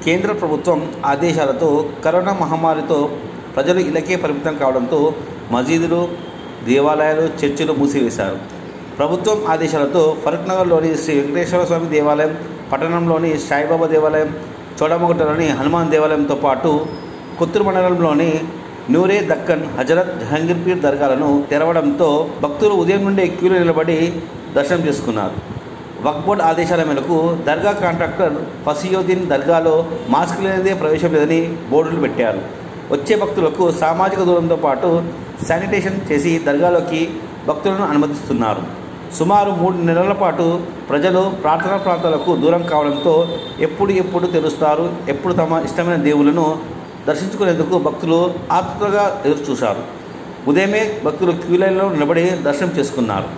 కేంద్ర ప్రభుత్వం ఆదేశాలతో కరోనా మహమ్మారితో ప్రజలు ఇళ్ళకే పరిమితం కావడంతో మసీదులు దేవాలయాలు చర్చిలు మూసివేశారు ప్రభుత్వం ఆదేశాలతో ఫరూక్నగర్లోని శ్రీ వెంకటేశ్వర స్వామి దేవాలయం పట్టణంలోని సాయిబాబా దేవాలయం చోడమగుట్టలోని హనుమాన్ దేవాలయంతో పాటు కొత్తూరు మండలంలోని నూరే దక్కన్ హజరత్ జహంగీర్పీర్ దర్గాలను తెరవడంతో భక్తులు ఉదయం నుండే క్యూలో నిలబడి దర్శనం చేసుకున్నారు వక్ఫ్ బోర్డు ఆదేశాల మేరకు దర్గా కాంట్రాక్టర్ ఫసియోద్దీన్ దర్గాలో మాస్క్ లేనిదే ప్రవేశం లేదని బోర్డులు పెట్టారు వచ్చే భక్తులకు సామాజిక దూరంతో పాటు శానిటేషన్ చేసి దర్గాలోకి భక్తులను అనుమతిస్తున్నారు సుమారు మూడు నెలల పాటు ప్రజలు ప్రార్థనా ప్రాంతాలకు దూరం కావడంతో ఎప్పుడు ఎప్పుడు తెరుస్తారు ఎప్పుడు తమ ఇష్టమైన దేవులను దర్శించుకునేందుకు భక్తులు ఆతృతగా ఎదురుచూశారు ఉదయమే భక్తులు క్యూ లైన్లో నిలబడి దర్శనం చేసుకున్నారు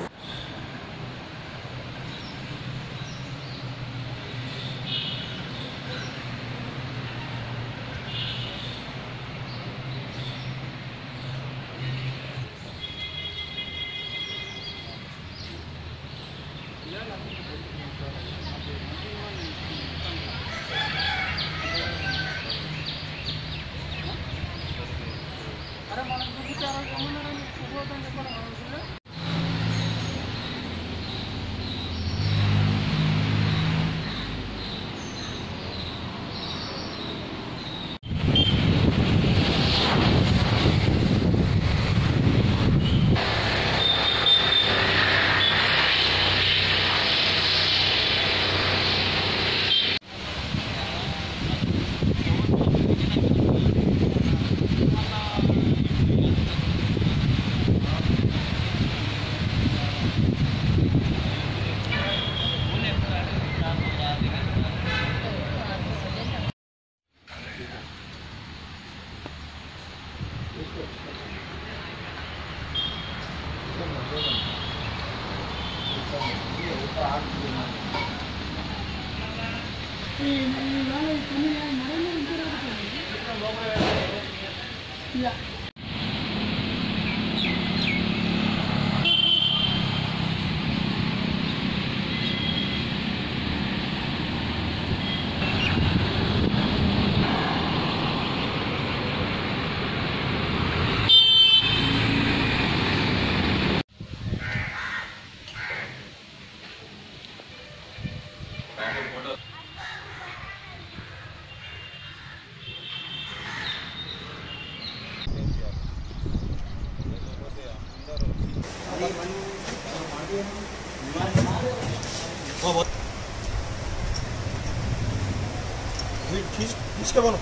इसके बोलो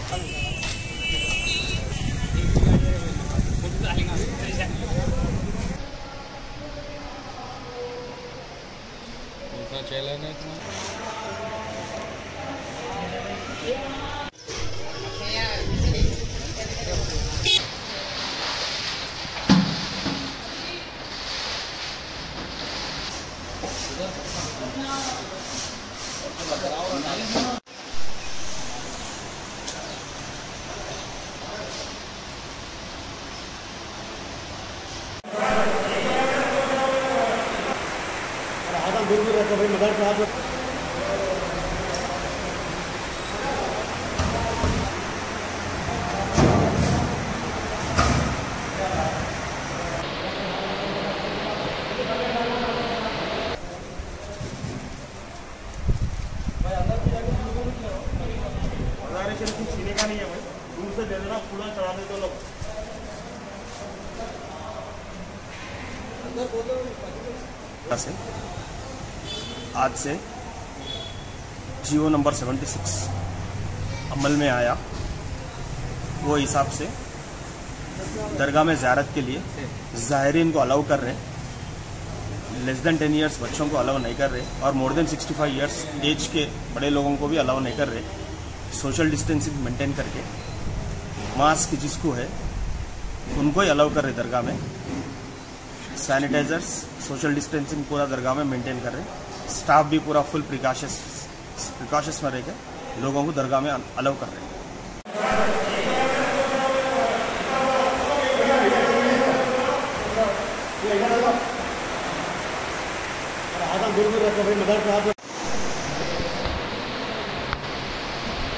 आधा दूर दूर रहता भाई मदर का हाथ छीने का नहीं है भाई दूर से दे देना पूरा चढ़ा दे दो लोग से आज से जियो नंबर 76 अमल में आया वो हिसाब से दरगाह में ज़्यारत के लिए ज़ाहरीन को अलाउ कर रहे हैं लेस देन टेन ईयर्स बच्चों को अलाउ नहीं कर रहे और मोर देन 65 ईयर्स एज के बड़े लोगों को भी अलाउ नहीं कर रहे सोशल डिस्टेंसिंग मेंटेन करके मास्क जिसको है उनको ही अलाउ कर रहे दरगाह में सैनिटाइजर्स सोशल डिस्टेंसिंग पूरा दरगाह में मेंटेन कर रहे हैं स्टाफ भी पूरा फुल प्रिकॉशस प्रिकॉशस में रहकर लोगों को दरगाह में अलाउ कर रहे हैं आधा दूर दूर रहता भाई मदर का हाथ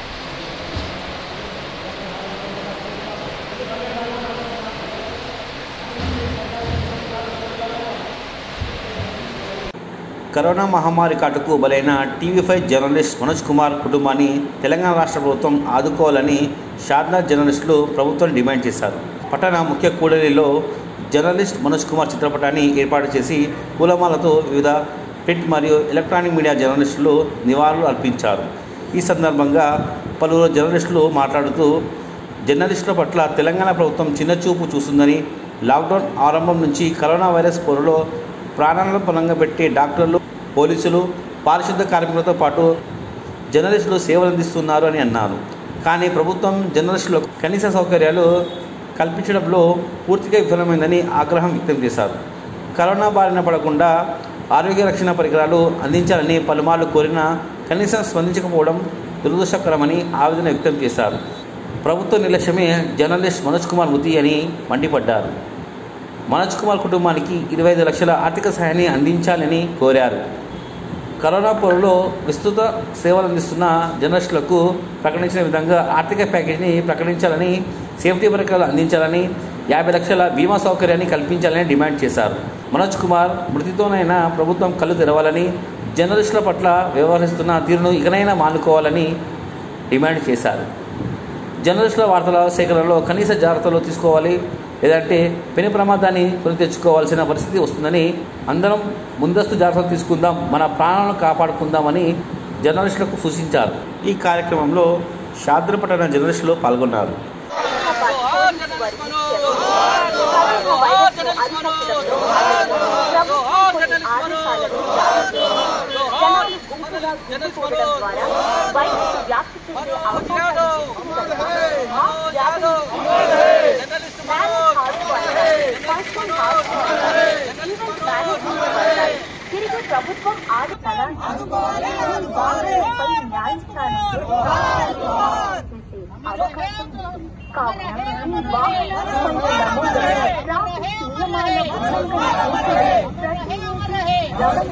కరోనా మహమ్మారి కాటుకు బలైన TV five journalist Manoj Kumar కుటుంబాన్ని తెలంగాణ రాష్ట్ర ప్రభుత్వం ఆదుకోవాలని షాద్నాథ్ జర్నలిస్టులు ప్రభుత్వం డిమాండ్ చేశారు పట్టణ ముఖ్య కూడలిలో జర్నలిస్ట్ మనోజ్ కుమార్ చిత్రపటాన్ని ఏర్పాటు చేసి పూలమాలతో వివిధ ప్రింట్ మరియు ఎలక్ట్రానిక్ మీడియా జర్నలిస్టులు నివాళులు అర్పించారు ఈ సందర్భంగా పలువురు జర్నలిస్టులు మాట్లాడుతూ జర్నలిస్టుల పట్ల తెలంగాణ ప్రభుత్వం చిన్నచూపు చూస్తుందని లాక్డౌన్ ఆరంభం నుంచి కరోనా వైరస్ పోరులో ప్రాణాలను పనంగా పెట్టే డాక్టర్లు పోలీసులు పారిశుద్ధ కార్మికులతో పాటు జర్నలిస్టులు సేవలు అందిస్తున్నారు అని అన్నారు కానీ ప్రభుత్వం జర్నలిస్టులకు కనీస సౌకర్యాలు కల్పించడంలో పూర్తిగా విఫలమైందని ఆగ్రహం వ్యక్తం చేశారు కరోనా బారిన పడకుండా ఆరోగ్య రక్షణ పరికరాలు అందించాలని పలుమార్లు కోరినా కనీసం స్పందించకపోవడం దురదృష్టకరమని ఆవేదన వ్యక్తం చేశారు ప్రభుత్వ నిర్లక్ష్యమే జర్నలిస్ట్ మనోజ్ కుమార్ మృతి అని మండిపడ్డారు మనోజ్ కుమార్ కుటుంబానికి ఇరవై ఐదు లక్షల ఆర్థిక సహాయాన్ని అందించాలని కోరారు కరోనా పోరులో విస్తృత సేవలు అందిస్తున్న జర్నలిస్టులకు ప్రకటించిన విధంగా ఆర్థిక ప్యాకేజీని ప్రకటించాలని సేఫ్టీ పరికరాలు అందించాలని యాభై లక్షల బీమా సౌకర్యాన్ని కల్పించాలని డిమాండ్ చేశారు మనోజ్ కుమార్ మృతితోనైనా ప్రభుత్వం కళ్ళు తెరవాలని జర్నలిస్టుల పట్ల వ్యవహరిస్తున్న తీరును ఇకనైనా మానుకోవాలని డిమాండ్ చేశారు జర్నలిస్టుల వార్తల సేకరణలో కనీస జాగ్రత్తలు తీసుకోవాలి లేదంటే పెను ప్రమాదాన్ని కొని తెచ్చుకోవాల్సిన పరిస్థితి వస్తుందని అందరం ముందస్తు జాగ్రత్తలు తీసుకుందాం మన ప్రాణాలను కాపాడుకుందామని జర్నలిస్టులకు సూచించారు ఈ కార్యక్రమంలో శాద్రపట్టణ జర్నలిస్టులు పాల్గొన్నారు తిరిగి ప్రభుత్వం ఆది తలాంటి న్యాయస్థానం అవకాశం ఉంది. కావున ఈ వాహనాల సంఖ్య నమోదులో ట్రాఫిక్ నియమాల ఉల్లంఘన ప్రతినిధి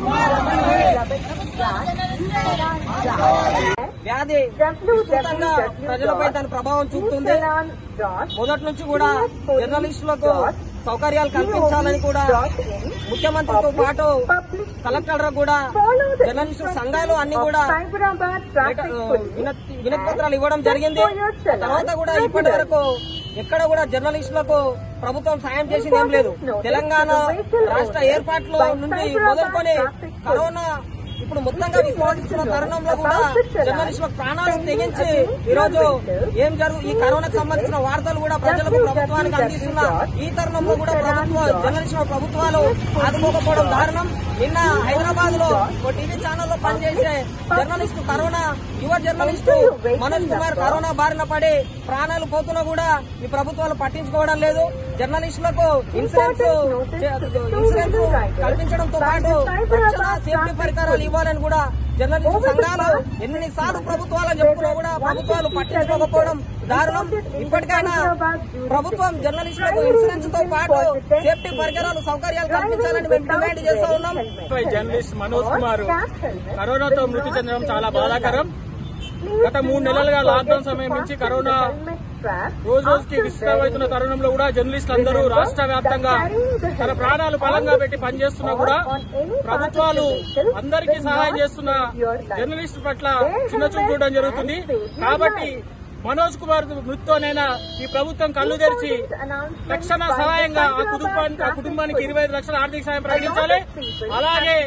వ్యాధి విస్తృతంగా ప్రజలపై దాని ప్రభావం చూపుతుంది మొదటి నుంచి కూడా జర్నలిస్టులకు సౌకర్యాలు కల్పించాలని కూడా ముఖ్యమంత్రితో పాటు కలెక్టర్ కూడా జర్నలిస్టు సంఘాలు అన్ని కూడా లెటర్- వినతి వినతి పత్రాలు ఇవ్వడం జరిగింది ఆ తర్వాత కూడా ఇప్పటి వరకు ఎక్కడ కూడా జర్నలిస్టులకు ప్రభుత్వం సాయం చేసింది ఏం లేదు తెలంగాణ రాష్ట్ర ఏర్పాట్లో నుండి మొదలుకొని కరోనా ఇప్పుడు మొత్తంగా విస్తరిస్తున్న తరుణంలో కూడా జర్నలిస్టుల ప్రాణాలు తెగించి ఈ రోజు ఏం జరుగు ఈ కరోనాకు సంబంధించిన వార్తలు కూడా ప్రజలకు ప్రభుత్వానికి అందిస్తున్న ఈ తరుణంలో కూడా ప్రభుత్వ జర్నలిస్టుల ప్రభుత్వాలు ఆదుకోకపోవడం దారుణం నిన్న హైదరాబాద్ లో ఒక టీవీ ఛానల్లో పనిచేసే జర్నలిస్టు కరోనా యువ జర్నలిస్టు మనోజ్ కుమార్ కరోనా బారిన పడి ప్రాణాలు పోతున్నా కూడా ఈ ప్రభుత్వాలు పట్టించుకోవడం లేదు జర్నలిస్టులకు ఇన్సూరెన్స్ చే- ఇన్సూరెన్స్ కల్పించడంతో పాటు రక్షణ సేఫ్టీ పరికరాలు ఇవ్వాలని కూడా జర్నలిస్టు సంఘాలు ఎన్నిసార్లు ప్రభుత్వాలు చెప్పుకున్నా కూడా ప్రభుత్వాలు పట్టించుకోకపోవడం దారుణం ఇప్పటికైనా ప్రభుత్వం జర్నలిస్టులకు ఇన్సూరెన్స్ తో పాటు సేఫ్టీ పరికరాలు సౌకర్యాలు కల్పించాలని మేము డిమాండ్ చేస్తా ఉన్నాం జర్నలిస్ట్ మనోజ్ కుమార్ కరోనాతో మృతి చెందడం చాలా బాధాకరం గత మూడు నెలలుగా లాక్డౌన్ సమయం నుంచి కరోనా రోజు రోజుకి విస్తృతమవుతున్న తరుణంలో కూడా జర్నలిస్టులు అందరూ రాష్ట్ర వ్యాప్తంగా తన ప్రాణాలు బలంగా పెట్టి పనిచేస్తున్నా కూడా ప్రభుత్వాలు అందరికీ సహాయం చేస్తున్న జర్నలిస్టు పట్ల చిన్న చూపు చూడడం జరుగుతుంది కాబట్టి మనోజ్ కుమార్ మృతితోనైనా ఈ ప్రభుత్వం కళ్ళు తెరిచి తక్షణ సహాయంగా ఆ కుటుంబానికి ఆ కుటుంబానికి ఇరవై ఐదు లక్షల ఆర్థిక సాయం ప్రకటించాలి అలాగే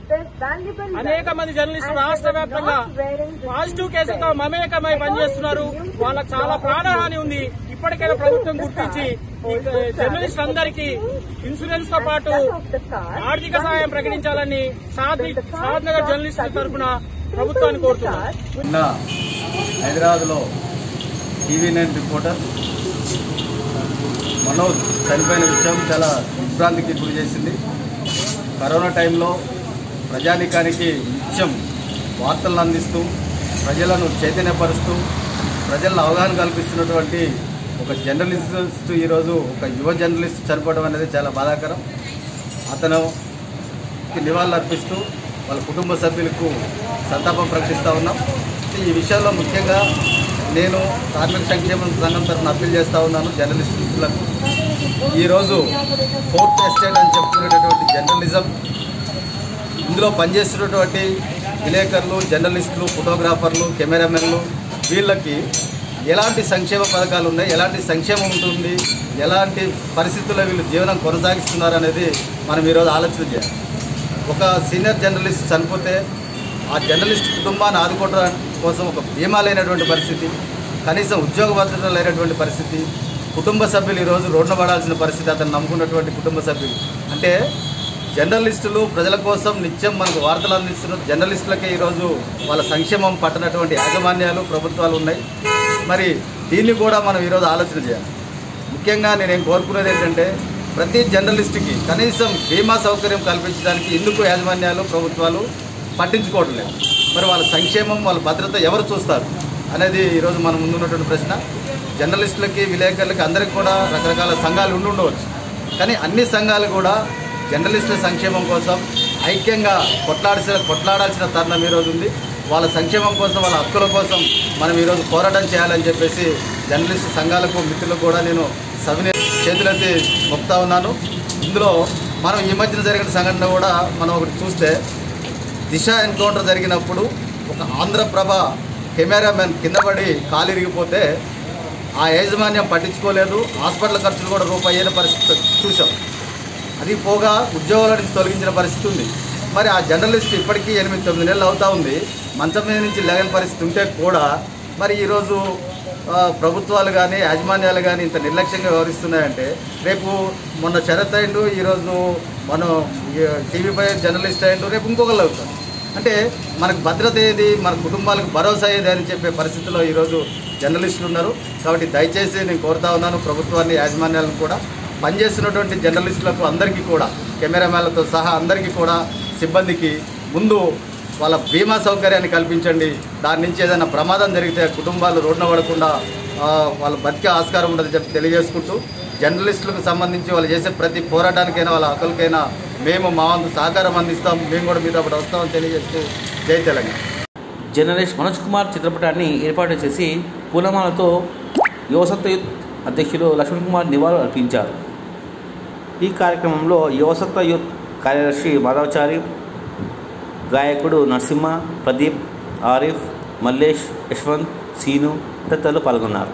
అనేక మంది జర్నలిస్టులు రాష్ట్ర వ్యాప్తంగా పాజిటివ్ కేసులతో మమేకమై పనిచేస్తున్నారు వాళ్ళకి చాలా ప్రాణహాని ఉంది ఇప్పటికైనా ప్రభుత్వం గుర్తించి ఈ జర్నలిస్ట్ అందరికీ ఇన్సూరెన్స్ తో పాటు ఆర్థిక సహాయం ప్రకటించాలని సాధి సాధనగర్ జర్నలిస్టుల తరఫున ప్రభుత్వాన్ని కోరుతున్నారు నిన్న హైదరాబాద్లో టీవీ నైన్ రిపోర్టర్ మనోజ్ చనిపోయిన విషయం చాలా విభ్రాంతికి గురి చేసింది కరోనా టైంలో ప్రజానికానికి నిత్యం వార్తలను అందిస్తూ ప్రజలను చైతన్యపరుస్తూ ప్రజలను అవగాహన కల్పిస్తున్నటువంటి ఒక జర్నలిస్ట్ ఈరోజు ఒక యువ జర్నలిస్ట్ చనిపోవడం అనేది చాలా బాధాకరం అతను నివాళులు అర్పిస్తూ వాళ్ళ కుటుంబ సభ్యులకు సంతాపం ప్రకటిస్తూ ఉన్నాం ఈ విషయంలో ముఖ్యంగా నేను కార్మిక సంక్షేమ సంఘం తరఫున అప్పీల్ చేస్తూ ఉన్నాను జర్నలిస్టులకు ఈరోజు ఫోర్త్ ఎస్టేట్ అని చెప్పుకునేటటువంటి జర్నలిజం ఇందులో పనిచేస్తున్నటువంటి విలేకరులు జర్నలిస్టులు ఫోటోగ్రాఫర్లు కెమెరామెన్లు వీళ్ళకి ఎలాంటి సంక్షేమ పథకాలు ఉన్నాయి ఎలాంటి సంక్షేమం ఉంటుంది ఎలాంటి పరిస్థితుల్లో వీళ్ళు జీవనం కొనసాగిస్తున్నారు అనేది మనం ఈరోజు ఆలోచన చేయాలి ఒక సీనియర్ జర్నలిస్ట్ చనిపోతే ఆ జర్నలిస్ట్ కుటుంబాన్ని ఆదుకోవడం కోసం ఒక బీమా లేనటువంటి పరిస్థితి కనీసం ఉద్యోగ భద్రత లేనటువంటి పరిస్థితి కుటుంబ సభ్యులు ఈరోజు రోడ్డున పడాల్సిన పరిస్థితి అతను నమ్ముకున్నటువంటి కుటుంబ సభ్యులు అంటే జర్నలిస్టులు ప్రజల కోసం నిత్యం మనకు వార్తలు అందిస్తున్న జర్నలిస్టులకే ఈరోజు వాళ్ళ సంక్షేమం పట్టనటువంటి యాజమాన్యాలు ప్రభుత్వాలు ఉన్నాయి మరి దీన్ని కూడా మనం ఈరోజు ఆలోచన చేయాలి ముఖ్యంగా నేనేం కోరుకునేది ఏంటంటే ప్రతి జర్నలిస్ట్కి కనీసం బీమా సౌకర్యం కల్పించడానికి ఎందుకు యాజమాన్యాలు ప్రభుత్వాలు పట్టించుకోవడం లేదు మరి వాళ్ళ సంక్షేమం వాళ్ళ భద్రత ఎవరు చూస్తారు అనేది ఈరోజు మనం ముందున్నటువంటి ప్రశ్న జర్నలిస్టులకి విలేకరులకి అందరికీ కూడా రకరకాల సంఘాలు ఉండి ఉండవచ్చు కానీ అన్ని సంఘాలు కూడా జర్నలిస్టుల సంక్షేమం కోసం ఐక్యంగా కొట్లాడాల్సిన కొట్లాడాల్సిన తరుణం ఈరోజు ఉంది వాళ్ళ సంక్షేమం కోసం వాళ్ళ హక్కుల కోసం మనం ఈరోజు పోరాటం చేయాలని చెప్పేసి జర్నలిస్ట్ సంఘాలకు మిత్రులకు కూడా నేను సవిని చేతులెత్తి మొక్తా ఉన్నాను ఇందులో మనం ఈ మధ్యన జరిగిన సంఘటన కూడా మనం ఒకటి చూస్తే దిశ ఎన్కౌంటర్ జరిగినప్పుడు ఒక ఆంధ్రప్రభ కెమెరామెన్ కింద పడి కాలిరిగిపోతే ఆ యాజమాన్యం పట్టించుకోలేదు హాస్పిటల్ ఖర్చులు కూడా రూపాయి అయిన పరిస్థితి చూసాం అది పోగా ఉద్యోగాల నుంచి తొలగించిన పరిస్థితి ఉంది మరి ఆ జర్నలిస్ట్ ఇప్పటికీ ఎనిమిది తొమ్మిది నెలలు అవుతా ఉంది మంచం మీద నుంచి లేగని పరిస్థితి ఉంటే కూడా మరి ఈరోజు ఆ, ప్రభుత్వాలు కానీ యాజమాన్యాలు కానీ ఇంత నిర్లక్ష్యంగా వ్యవహరిస్తున్నాయంటే రేపు మొన్న శరత్ అయిండు ఈరోజు మనం ఈ టీవీపై జర్నలిస్ట్ అయిండు రేపు ఇంకొకళ్ళు అవుతారు అంటే మనకు భద్రత ఏది మన కుటుంబాలకు భరోసా ఏది అని చెప్పే పరిస్థితిలో ఈరోజు జర్నలిస్టులు ఉన్నారు కాబట్టి దయచేసి నేను కోరుతా ఉన్నాను ప్రభుత్వాన్ని యాజమాన్యాలను కూడా పనిచేస్తున్నటువంటి జర్నలిస్టులకు అందరికీ కూడా కెమెరామ్యాన్లతో సహా అందరికీ కూడా సిబ్బందికి ముందు వాళ్ళ బీమా సౌకర్యాన్ని కల్పించండి దాని నుంచి ఏదైనా ప్రమాదం జరిగితే కుటుంబాలు రోడ్డున పడకుండా ఆ, వాళ్ళు బతికే ఆస్కారం ఉండదని చెప్పి తెలియజేసుకుంటూ జర్నలిస్టులకు సంబంధించి వాళ్ళు చేసే ప్రతి పోరాటానికైనా వాళ్ళ హక్కులకైనా మేము మా వంతు సహకారం అందిస్తాం మేము కూడా మీతో అప్పుడు వస్తామని తెలియజేస్తూ జై తెలంగాణ జర్నలిస్ట్ మనోజ్ కుమార్ చిత్రపటాన్ని ఏర్పాటు చేసి పూలమాలతో యువసత్త యూత్ అధ్యక్షులు లక్ష్మణ్ కుమార్ నివాళులు అర్పించారు ఈ కార్యక్రమంలో యువసత్త యూత్ కార్యదర్శి మాధవచారి గాయకుడు నరసింహ ప్రదీప్ ఆరిఫ్ మల్లేష్ యశ్వంత్ సీను తదితరులు పాల్గొన్నారు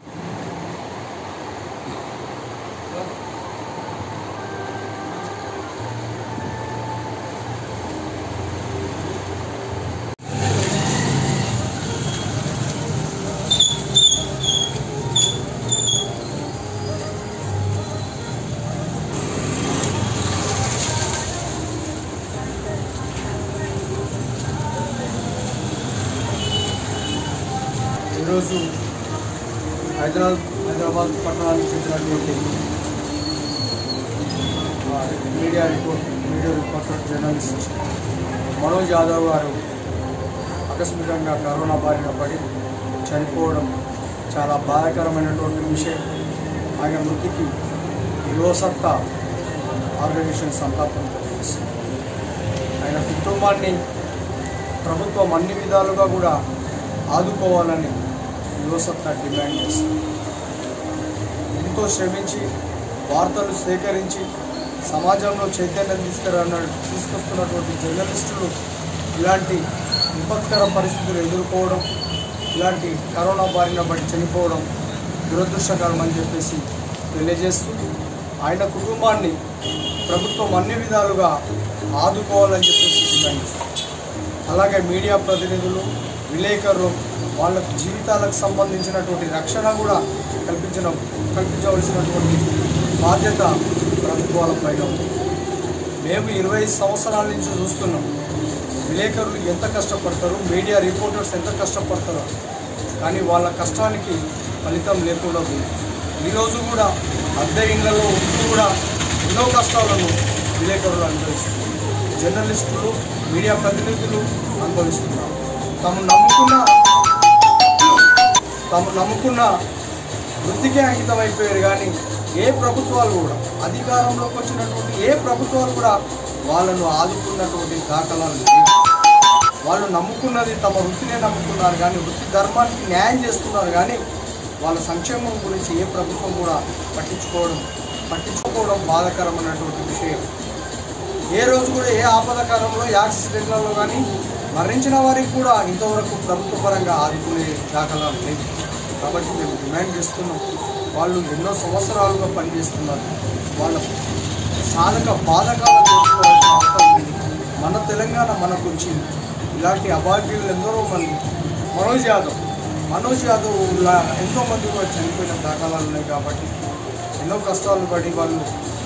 ఈరోజు హైదరాబాద్ హైదరాబాద్ పట్టణానికి చెందినటువంటి ఆ, media report media reporter journalist Manoj Yadav garu ఆకస్మికంగా కరోనా బారిన పడి చనిపోవడం చాలా బాధాకరమైనటువంటి విషయం ఆయన మృతికి యువసత్తా ఆర్గనైజేషన్ సంతాపం తెలియజేస్తుంది ఆయన కుటుంబాన్ని ప్రభుత్వం అన్ని విధాలుగా కూడా ఆదుకోవాలని యువసత్తా డిమాండ్ చేస్తుంది ఎంతో శ్రమించి వార్తలు సేకరించి సమాజంలో చైతన్యం తీసుకురన్న తీసుకొస్తున్నటువంటి జర్నలిస్టులు ఇలాంటి విపత్కర పరిస్థితులు ఎదుర్కోవడం ఇలాంటి కరోనా బారిన పడి చనిపోవడం దురదృష్టకరం అని చెప్పేసి తెలియజేస్తూ ఆయన కుటుంబాన్ని ప్రభుత్వం అన్ని విధాలుగా ఆదుకోవాలని చెప్పేసి డిమాండ్ చేస్తుంది అలాగే మీడియా ప్రతినిధులు విలేకరులు వాళ్ళ జీవితాలకు సంబంధించినటువంటి రక్షణ కూడా కల్పించిన కల్పించవలసినటువంటి బాధ్యత ప్రభుత్వాలపైన ఉంది మేము ఇరవై సంవత్సరాల నుంచి చూస్తున్నాం విలేకరులు ఎంత కష్టపడతారు మీడియా రిపోర్టర్స్ ఎంత కష్టపడతారో కానీ వాళ్ళ కష్టానికి ఫలితం లేకుండా ఉంది ఈరోజు కూడా అద్దె ఇళ్లలో ఉంటూ కూడా ఎన్నో కష్టాలను విలేకరులు అనుభవిస్తున్నారు జర్నలిస్టులు మీడియా ప్రతినిధులు అనుభవిస్తున్నారు తాము నమ్ముకున్న తాము నమ్ముకున్న వృత్తికే అంకితం అయిపోయారు కానీ ఏ ప్రభుత్వాలు కూడా అధికారంలోకి వచ్చినటువంటి ఏ ప్రభుత్వాలు కూడా వాళ్ళను ఆదుకున్నటువంటి దాఖలాలు లేవు వాళ్ళు నమ్ముకున్నది తమ వృత్తినే నమ్ముకున్నారు కానీ వృత్తి ధర్మానికి న్యాయం చేస్తున్నారు కానీ వాళ్ళ సంక్షేమం గురించి ఏ ప్రభుత్వం కూడా పట్టించుకోవడం పట్టించుకోవడం బాధాకరమైనటువంటి విషయం ఏ రోజు కూడా ఏ ఆపదకాలంలో యాక్సిడెంట్లలో కానీ మరణించిన వారికి కూడా ఇంతవరకు ప్రభుత్వ పరంగా ఆదుకునే దాఖలాలు లేవు కాబట్టి మేము డిమాండ్ చేస్తున్నాం వాళ్ళు ఎన్నో సంవత్సరాలుగా పనిచేస్తున్నారు వాళ్ళ సాధక బాధకాలను తెలుసుకోవాల్సిన అవసరం ఉంది మన తెలంగాణ మనకు వచ్చింది ఇలాంటి అభాగ్యులు ఎందరో మంది మనోజ్ యాదవ్ మనోజ్ యాదవ్ ఇలా ఎంతో మంది కూడా చనిపోయిన దాఖలాలు ఉన్నాయి కాబట్టి ఎన్నో కష్టాలు పడి వాళ్ళు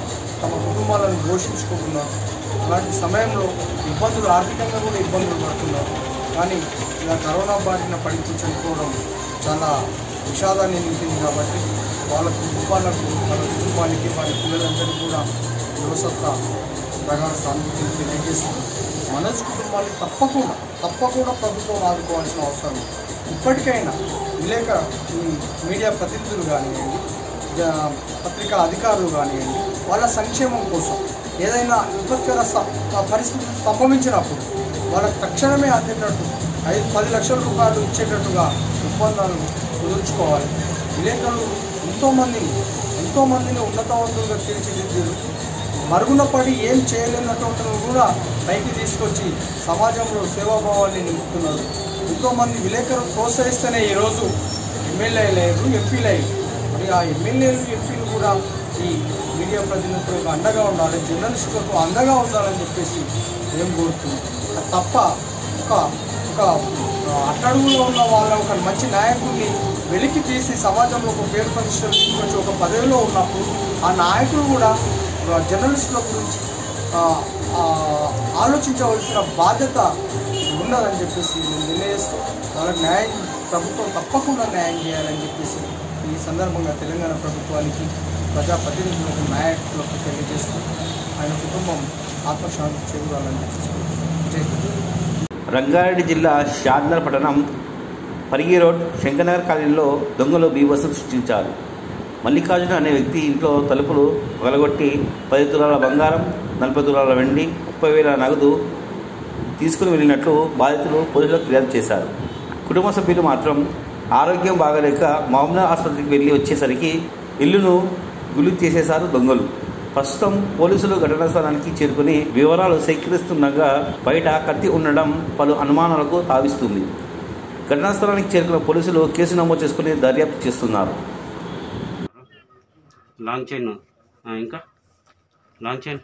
తమ కుటుంబాలను పోషించుకుంటున్నారు అలాంటి సమయంలో ఇబ్బందులు ఆర్థికంగా కూడా ఇబ్బందులు పడుతున్నారు కానీ ఇలా కరోనా బారిన పడి చనిపోవడం చాలా విషాదాన్ని నింపింది కాబట్టి వాళ్ళ కుటుంబాలకు వాళ్ళ కుటుంబానికి వారి పిల్లలందరికీ కూడా యువసత్త ప్రగాఢ సానుభూతిని తెలియజేస్తుంది మనోజ్ కుటుంబాన్ని తప్పకుండా తప్పకుండా ప్రభుత్వం ఆదుకోవాల్సిన అవసరం ఉంది. ఇప్పటికైనా విలేక ఈ మీడియా ప్రతినిధులు కానివ్వండి జ- పత్రికా అధికారులు కానివ్వండి వాళ్ళ సంక్షేమం కోసం ఏదైనా విపత్కర స- ఆ పరిస్థితులు సంభవించినప్పుడు వాళ్ళకి తక్షణమే అందేటట్టు ఐదు పది లక్షల రూపాయలు ఇచ్చేటట్టుగా ఒప్పందాలు కుదుర్చుకోవాలి విలేకరులు ఎంతోమందిని ఎంతోమందిని ఉన్నతవంతులుగా తీర్చిదిద్దారు మరుగున పడి ఏం చేయలేనటువంటి కూడా పైకి తీసుకొచ్చి సమాజంలో సేవాభావాన్ని నింపుతున్నారు ఎంతోమంది విలేకరులు ప్రోత్సహిస్తేనే ఈరోజు ఎమ్మెల్యేలు అయ్యారు ఎంపీలు అయ్యారు మరి ఆ ఎమ్మెల్యేలు ఎంపీలు కూడా ఈ మీడియా ప్రతినిధులకు అండగా ఉండాలి జర్నలిస్టులకు అండగా ఉండాలని చెప్పేసి ఏం కోరుతున్నాం అది తప్ప ఒక ఒక అట్టడుగులో ఉన్న వాళ్ళ ఒక మంచి నాయకుడిని వెలికి తీసి సమాజంలో ఒక పేరు ప్రతిష్టలు తీసుకొచ్చి ఒక పదవిలో ఉన్నప్పుడు ఆ నాయకుడు కూడా ఆ జర్నలిస్టుల గురించి ఆ, ఆ, ఆలోచించవలసిన బాధ్యత ఉన్నదని చెప్పేసి నేను తెలియజేస్తూ వాళ్ళకి న్యాయం ప్రభుత్వం తప్పకుండా న్యాయం చేయాలని చెప్పేసి ఈ సందర్భంగా తెలంగాణ ప్రభుత్వానికి ప్రజాప్రతినిధులకు నాయకులకు తెలియజేస్తూ ఆయన కుటుంబం ఆత్మశాంతి చేకూరాలని చెప్పేసి జై హింద్. రంగారెడ్డి జిల్లా షాద్నర్ పట్టణం పరిగి రోడ్ శంకర్నగర్ కాలనీలో దొంగలు బీభత్సం సృష్టించారు మల్లికార్జున అనే వ్యక్తి ఇంట్లో తలుపులు పగలగొట్టి పది తులాల బంగారం నలభై తులాల వెండి ముప్పై వేల నగదు తీసుకుని వెళ్ళినట్లు బాధితులు పోలీసులకు ఫిర్యాదు చేశారు కుటుంబ సభ్యులు మాత్రం ఆరోగ్యం బాగలేక మహమ్నా ఆసుపత్రికి వెళ్ళి వచ్చేసరికి ఇల్లును గులి చేసేశారు దొంగలు ప్రస్తుతం పోలీసులు ఘటనా స్థలానికి చేరుకుని వివరాలు సేకరిస్తుండగా బయట కత్తి ఉండడం పలు అనుమానాలకు తావిస్తుంది ఘటనా స్థలానికి చేరుకున్న పోలీసులు కేసు నమోదు చేసుకుని దర్యాప్తు చేస్తున్నారు లాంగ్ చైన్ ఆ, ఇంకా లాంగ్ చైన్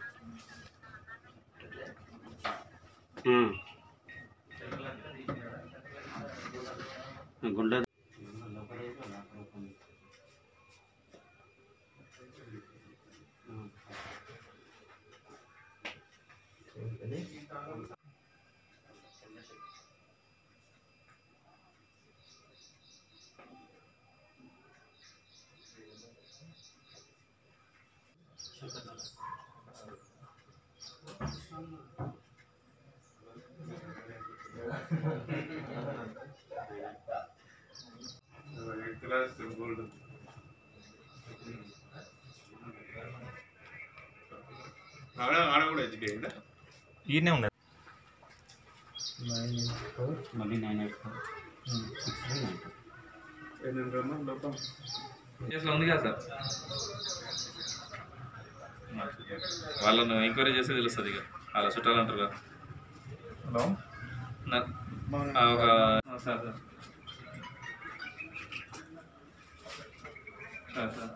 ఉమ్. గుండె ఈయనే ఉన్నది మళ్ళీ nine eight four six three nine two కేసులో ఉంది కదా సార్ వాళ్ళను ఎంక్వైరీ చేస్తే తెలుస్తుంది ఇక వాళ్ళ చుట్టాలు అంటారు కదా హలో నా- ఆ, ఒక ఆ, సార్ సార్ సార్ సార్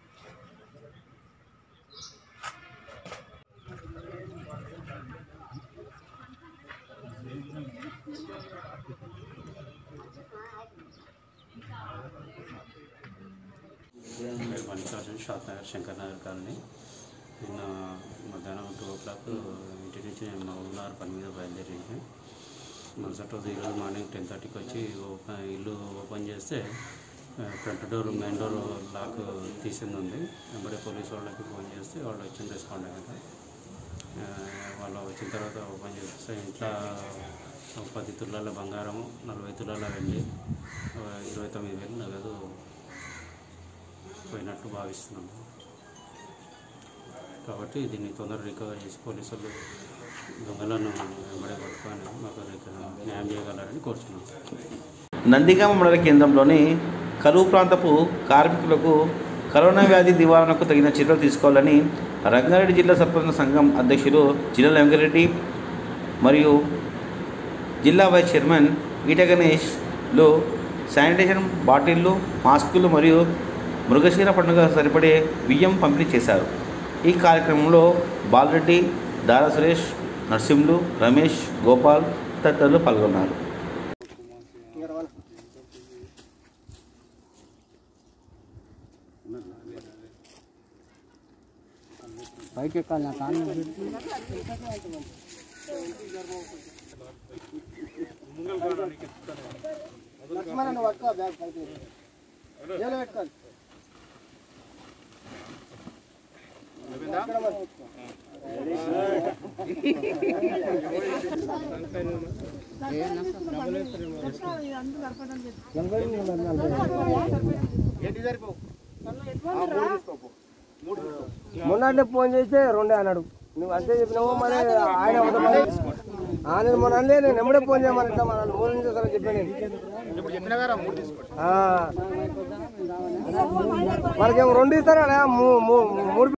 పేరు మల్లికార్జున షాద్ నగర్ శంకర్ నగర్ కాలనీ నిన్న మధ్యాహ్నం టూ ఓ క్లాక్ ఇంటి నుంచి నేను మా ఊళ్ళారు పని మీద బయలుదేరి మరుసటి రోజు ఈరోజు మార్నింగ్ టెన్ థర్టీకి వచ్చి ఓపెన్ ఇల్లు ఓపెన్ చేస్తే ఆ, front door main door lock తీసింది ఉంది వెంబడే పోలీస్ వాళ్ళకి ఫోన్ చేస్తే వాళ్ళు వచ్చింది రెస్పాండ్ అయ్యారు ఆ, వాళ్ళు వచ్చిన తర్వాత ఓపెన్ చేస్తే ఇంట్లో ఒక పది తులాల బంగారము నలభై తులాల వెండి ఆ, ఇరవై తొమ్మిది వేలు నగదు పోయినట్టు భావిస్తున్నాము కాబట్టి దీన్ని తొందరగా రికవర్ చేసి పోలీసులు దొంగలను వెంబడే పట్టుకొని మాకు రిక- న్యాయం చేయగలరని కోరుతున్నాం నందిగామ మండల కేంద్రంలోని కరువు ప్రాంతపు కార్మికులకు కరోనా వ్యాధి నివారణకు తగిన చర్యలు తీసుకోవాలని రంగారెడ్డి జిల్లా సర్పంచ్ సంఘం అధ్యక్షులు జిల్లా వెంకరెడ్డి మరియు జిల్లా వైస్ చైర్మన్ ఈట గణేష్లు శానిటేషన్ బాటిళ్లు మాస్కులు మరియు మృగశీర పండుగ సరిపడే బియ్యం పంపిణీ చేశారు ఈ కార్యక్రమంలో బాలరెడ్డి దారా సురేష్ నర్సింహులు రమేష్ గోపాల్ తదితరులు పాల్గొన్నారు పైకి ఎక్కాలి నా కాళ్ళు మొన్న ఫోన్ చేస్తే రెండే అన్నాడు నువ్వు అంతే చెప్పినావు మరి ఆయన అబద్ధమని. ఆ, నేను మొన్న అనలే నేను ఎమ్మడే ఫోన్ చేయమని ఇట్లా మన మూడు నుంచి వస్తానని చెప్పాను నేను ఆ. వాళ్ళకేమో రెండు ఇస్తారా మూడు